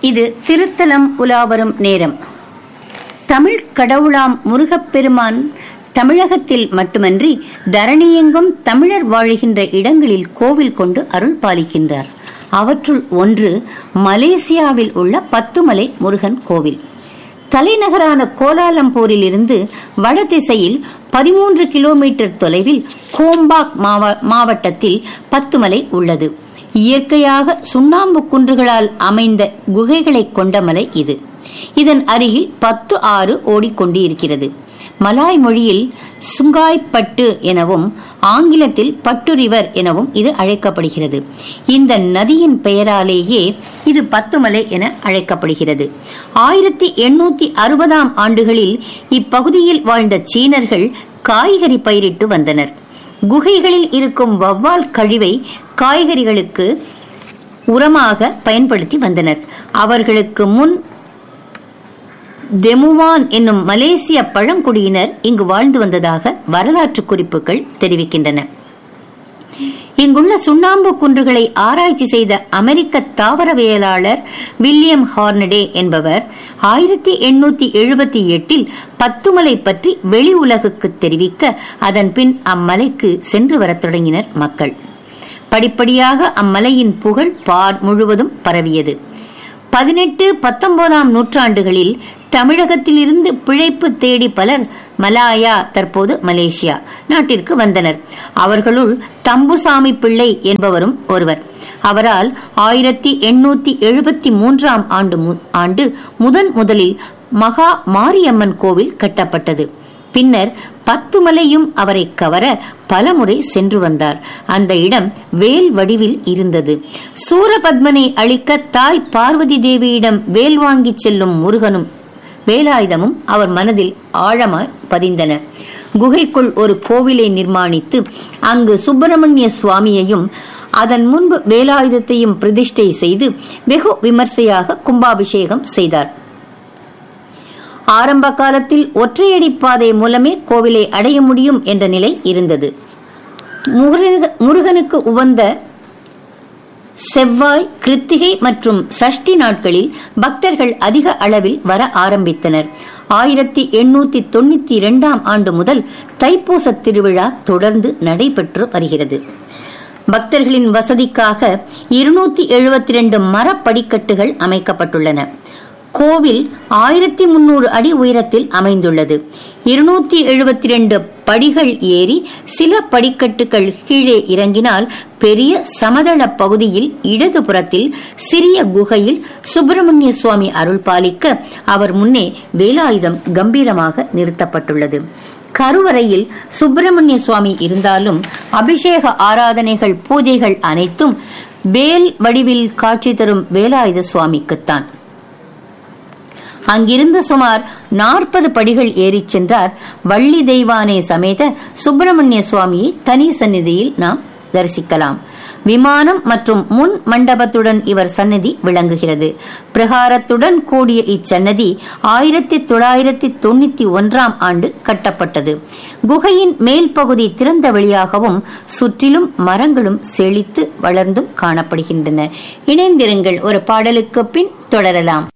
இது திருத்தலம் உலாவரும் நேரம் தமிழ் கடவுளாம் முருகப்பெருமான் தமிழகத்தில் மட்டுமன்றி தரணியெங்கும் தமிழர் வாழுகின்ற இடங்களில் கோவில் கொண்டு அருள் பாலிக்கின்றார் அவற்றுள் ஒன்று மலேசியாவில் உள்ள பத்துமலை முருகன் கோவில் தலைநகரான கோலாலம்பூரில் இருந்து வடதிசையில் பதிமூன்று கிலோமீட்டர் தொலைவில் கோம்பாக் மாவ- மாவட்டத்தில் பத்துமலை உள்ளது இயற்கையாக சுண்ணாம்பு குன்றுகளால் அமைந்த குகைகளைக் கொண்ட மலை இது இதன் அருகில் பத்து ஆறு ஓடிக்கொண்டிருக்கிறது மலாய் மொழியில் சுங்காய்பட்டு எனவும் ஆங்கிலத்தில் பட்டு ரிவர் எனவும் இது அழைக்கப்படுகிறது இந்த நதியின் பெயராலேயே இது பத்துமலை என அழைக்கப்படுகிறது ஆயிரத்தி எண்ணூத்தி அறுபதாம் ஆண்டுகளில் இப்பகுதியில் வாழ்ந்த சீனர்கள் காய்கறி பயிரிட்டு வந்தனர் குகைகளில் இருக்கும் வவ்வால் கழிவை காய்கறிகளுக்கு உரமாக பயன்படுத்தி வந்தனர் அவர்களுக்கு முன் தெமுவான் என்னும் மலேசிய பழங்குடியினர் இங்கு வாழ்ந்து வந்ததாக வரலாற்று குறிப்புகள் தெரிவிக்கின்றன இங்குள்ள சுண்ணாம்பு குன்றுகளை ஆராய்ச்சி செய்த அமெரிக்க தாவரவியலாளர் வில்லியம் ஹார்னடே என்பவர் ஆயிரத்தி எண்ணூத்தி எழுபத்தி எட்டில் பத்துமலை பற்றி வெளி உலகுக்கு தெரிவிக்க அதன் பின் அம்மலைக்கு சென்று வரத் தொடங்கினர் மக்கள் படிப்படியாக அம்மலையின் புகழ் பார் முழுவதும் பரவியது பதினெட்டு பத்தொன்பதாம் நூற்றாண்டுகளில் தமிழகத்திலிருந்து பிழைப்பு தேடி பலர் மலாயா தற்போது மலேசியா நாட்டிற்கு வந்தனர் அவர்களுள் தம்புசாமி பிள்ளை என்பவரும் ஒருவர் அவரால் ஆயிரத்தி எண்ணூத்தி எழுபத்தி மூன்றாம் ஆண்டு மு- ஆண்டு முதன் முதலில் மகா மாரியம்மன் கோவில் கட்டப்பட்டது பின்னர் பத்துமலையும் அவரை கவர பலமுறை சென்று வந்தார் அந்த இடம் வேல் வடிவில் இருந்தது சூரபத்மனை அழிக்க தாய் பார்வதி தேவியிடம் வேல் வாங்கிச் செல்லும் முருகனும் வேலாயுதமும் அவர் மனதில் ஆழமாய் பதிந்தன குகைக்குள் ஒரு கோவிலை நிர்மாணித்து அங்கு சுப்பிரமணிய சுவாமியையும் அதன் முன்பு வேலாயுதத்தையும் பிரதிஷ்டை செய்து வெகு விமர்சையாக கும்பாபிஷேகம் செய்தார் ஆரம்ப காலத்தில் ஒற்றையடி பாதை மூலமே கோவிலை அடைய முடியும் என்ற நிலை இருந்தது முருக- முருகனுக்கு உவந்த செவ்வாய் கிருத்திகை மற்றும் சஷ்டி நாட்களில் பக்தர்கள் அதிக அளவில் வர ஆரம்பித்தனர் ஆயிரத்தி எண்ணூத்தி தொண்ணூத்தி இரண்டாம் ஆண்டு முதல் தைப்பூச திருவிழா தொடர்ந்து நடைபெற்று வருகிறது பக்தர்களின் வசதிக்காக இருநூத்தி எழுபத்தி ரெண்டு மரப்படிக்கட்டுகள் அமைக்கப்பட்டுள்ளன கோவில் ஆயிரத்தி முன்னூறு அடி உயரத்தில் அமைந்துள்ளது இருநூத்தி எழுபத்தி ரெண்டு படிகள் ஏறி சில படிக்கட்டுகள் கீழே இறங்கினால் பெரிய சமதள பகுதியில் இடதுபுறத்தில் சிறிய குகையில் சுப்பிரமணிய சுவாமி அருள் பாலிக்க அவர் முன்னே வேலாயுதம் கம்பீரமாக நிறுத்தப்பட்டுள்ளது கருவறையில் சுப்பிரமணிய சுவாமி இருந்தாலும் அபிஷேக ஆராதனைகள் பூஜைகள் அனைத்தும் வேல் வடிவில் காட்சி தரும் வேலாயுத சுவாமிக்குத்தான் அங்கிருந்து சுமார் நாற்பது படிகள் ஏறிச் சென்றார் வள்ளி தெய்வானை சமேத சுப்பிரமணிய சுவாமியை தனி சந்நிதியில் நாம் தரிசிக்கலாம் விமானம் மற்றும் முன் மண்டபத்துடன் இவர் சன்னதி விளங்குகிறது பிரகாரத்துடன் கூடிய இச்சன்னதி ஆயிரத்தி தொள்ளாயிரத்தி தொண்ணூத்தி ஒன்றாம் ஆண்டு கட்டப்பட்டது குகையின் மேல் பகுதி திறந்த வெளியாகவும் சுற்றிலும் மரங்களும் செழித்து வளர்ந்தும் காணப்படுகின்றன இணைந்திருங்கள் ஒரு பாடலுக்கு பின் தொடரலாம்